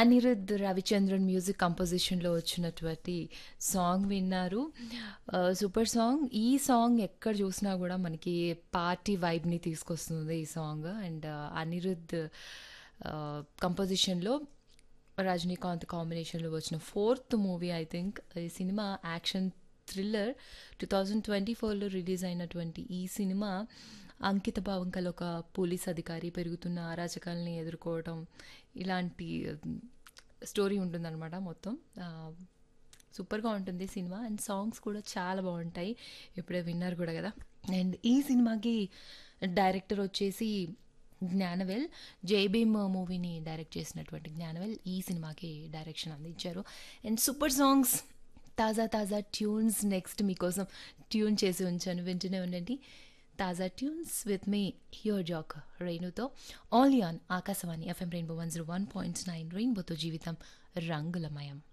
Anirudh Ravichandran music కంపోజిషన్లో వచ్చినటువంటి song విన్నారు ఆ, సూపర్ సాంగ్ ఈ సాంగ్ ఎక్కడ చూసినా కూడా మనకి పార్టీ వైబ్ని తీసుకొస్తుంది ఈ సాంగ్ అండ్ అనిరుద్ ఆ, కంపోజిషన్లో రజనీకాంత్ కాంబినేషన్లో వచ్చిన ఫోర్త్ మూవీ ఐ థింక్ ఈ సినిమా action thriller two thousand twenty ఫోర్లో రిలీజ్ అయినటువంటి ఈ సినిమా అంకిత భావం కల ఒక పోలీస్ అధికారి పెరుగుతున్న అరాచకాలని ఎదుర్కోవడం ఇలాంటి స్టోరీ ఉంటుందన్నమాట మొత్తం ఆ, సూపర్గా ఉంటుంది సినిమా అండ్ సాంగ్స్ కూడా చాలా బాగుంటాయి ఇప్పుడే విన్నారు కూడా కదా అండ్ ఈ సినిమాకి డైరెక్టర్ వచ్చేసి జ్ఞానవేల్ జై భీమ్ మూవీని డైరెక్ట్ చేసినటువంటి జ్ఞానవేల్ ఈ సినిమాకి డైరెక్షన్ అందించారు అండ్ సూపర్ సాంగ్స్ తాజా తాజా ట్యూన్స్ నెక్స్ట్ మీకోసం ట్యూన్ చేసి ఉంచాను వింటూనే ఉండండి తాజా tunes with me here Jack రేణుతో all on Akashvani FM rainbow one zero one point nine రెయిన్బోతో జీవితం రంగులమయం